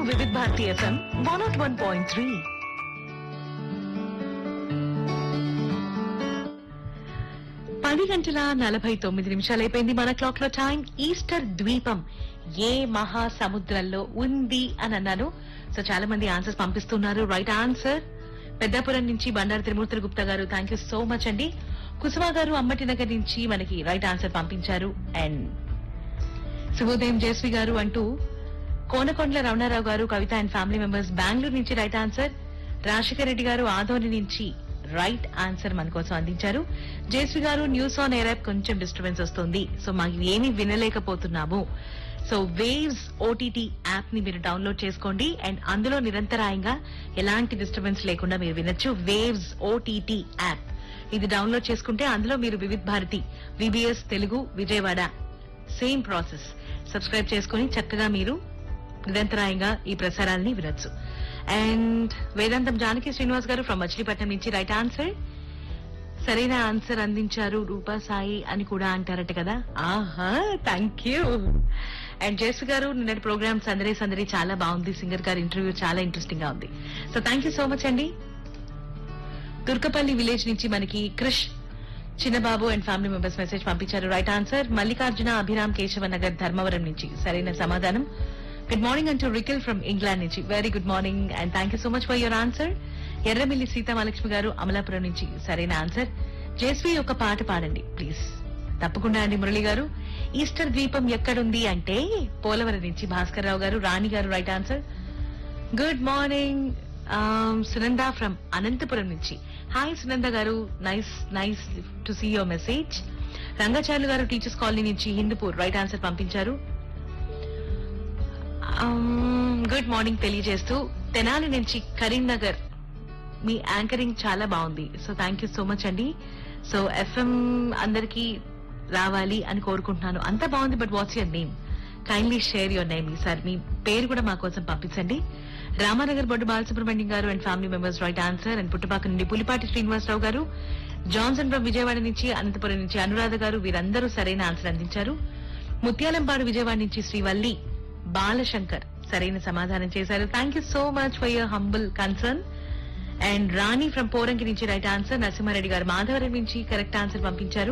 వివిధ Bharati FM one naught one point three పది గంటల నలభై తొమ్మిది నిమిషాలు అయిపోయింది మన క్లాక్ లో టైం ఈస్టర్ ద్వీపం ఏ మహా సముద్రంలో ఉంది అని అన్నాను సో చాలా మంది ఆన్సర్స్ పంపిస్తున్నారు రైట్ ఆన్సర్ పెద్దాపురం నుంచి బండారు త్రిమూర్తుల గుప్తా గారు థ్యాంక్ యూ సో మచ్ అండి కుసుమ గారు అమ్మటి నగర్ నుంచి మనకి రైట్ ఆన్సర్ పంపించారు అండ్ శుభోదయం జయశ్రీ గారు అంటూ Konakondala Ramanarao garu Kavitha and family members Bengaluru నుంచి రైట్ ఆన్సర్ రాజశేఖర రెడ్డి గారు ఆదోని నుంచి రైట్ ఆన్సర్ మన కోసం అందించారు Jayasri garu news on air app కొంచెం డిస్టర్బెన్స్ వస్తుంది సో మాకు ఏమీ వినలేకపోతున్నాము సో వేవ్స్ ఓటీటీ యాప్ ని మీరు డౌన్లోడ్ చేసుకోండి అండ్ అందులో నిరంతరాయంగా ఎలాంటి డిస్టర్బెన్స్ లేకుండా మీరు వినొచ్చు వేవ్స్ ఓటీటీ యాప్ ఇది డౌన్లోడ్ చేసుకుంటే అందులో మీరు Vividh Bharati VBS Telugu Vijayawada same process subscribe చేసుకుని చక్కగా మీరు నిరంతరాయంగా ఈ ప్రసారాలని వినొచ్చు అండ్ వేదాంతం జానకి శ్రీనివాస్ గారు ఫ్రమ్ మచిలీపట్నం నుంచి రైట్ ఆన్సర్ సరైన ఆన్సర్ అందించారు రూపా సాయి అని కూడా అంటారట కదా ఆహా థ్యాంక్ యూ అండ్ జేసు గారు నిన్నటి ప్రోగ్రామ్ సందడి సందడి చాలా బాగుంది సింగర్ గారి ఇంటర్వ్యూ చాలా ఇంట్రెస్టింగ్ గా ఉంది so thank you so much అండి తుర్కపల్లి విలేజ్ నుంచి మనకి Krish Chinnababu and family members message పంపించారు రైట్ ఆన్సర్ మల్లికార్జున అభిరామ్ కేశవ నగర్ ధర్మవరం నుంచి సరైన సమాధానం గుడ్ మార్నింగ్ అంటూ రికిల్ ఫ్రమ్ ఇంగ్లాండ్ నుంచి very good morning and thank you so much for your answer Erramilli Seethamahalakshmi garu Amalapuram నుంచి సరైన ఆన్సర్ జేస్వి ఒక పాట పాడండి ప్లీజ్ తప్పకుండా అండి మురళి గారు ఈస్టర్ ద్వీపం ఎక్కడుంది అంటే పోలవరం నుంచి భాస్కర్ రావు గారు రాణి గారు right answer good morning Sunanda from Anantapuram నుంచి హాయ్ సునంద గారు nice nice to see your message Rangacharyulu గారు టీచర్స్ కాలనీ నుంచి హిందూపూర్ రైట్ ఆన్సర్ పంపించారు గుడ్ మార్నింగ్ తెలియజేస్తూ తెనాలి నుంచి కరీంనగర్ మీ యాంకరింగ్ చాలా బాగుంది so thank you so much అండి సో ఎఫ్ఎం అందరికి రావాలి అని కోరుకుంటున్నాను అంత బాగుంది but what's your name kindly share your name ఈసారి మీ పేరు కూడా మా కోసం పంపించండి రామానగర్ బొడ్డు బాలసుబ్రహ్మణ్యం గారు and family members right answer and Puttapaka నుండి పులిపాటి శ్రీనివాసరావు గారు జాన్సన్ ఫ్రమ్ విజయవాడ నుంచి అనంతపురం నుంచి అనురాధ గారు వీరందరూ సరైన ఆన్సర్ అందించారు ముత్యాలంపాడు విజయవాడ నుంచి శ్రీవల్లి బాలశంకర్ సరైన సమాధానం చేశారు thank you so much for your humble concern and Rani from Poranki నుంచి రైట్ ఆన్సర్ నరసింహారెడ్డి గారు మాధవరం నుంచి కరెక్ట్ ఆన్సర్ పంపించారు